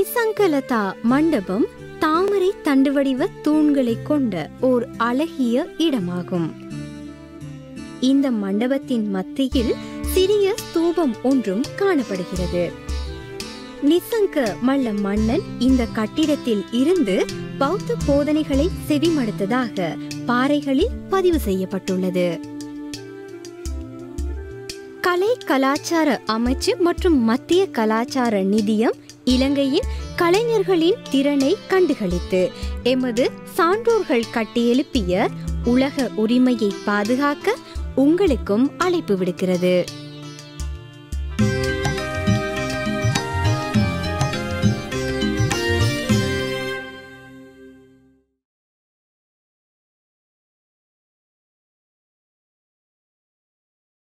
நிசங்கலதா மண்டபம் தாமரை தண்டு வடிவ தூண்களை கொண்ட ஓர் அழகிய இடமாகும் இந்த மண்டபத்தின் மத்தியில் சிறிய ஸ்தூபம் ஒன்றும் காணப்படுகிறது நிசங்க மல்ல மன்னன் இந்த கட்டிடத்தில் இருந்து பௌத்த போதனைகளை செவிமடுத்ததாக பாறைகளில் பதிவு செய்யப்பட்டுள்ளது கலை கலாச்சார அமைச்சு மற்றும் மத்திய கலாச்சார நிதியம் இலங்கையின் கலைஞர்களின் திறனை கண்டுகளித்து எமது சான்றோர்கள் கட்டியெழுப்பிய உலக உரிமையை பாதுகாக்க உங்களுக்கும் அழைப்பு விடுக்கிறது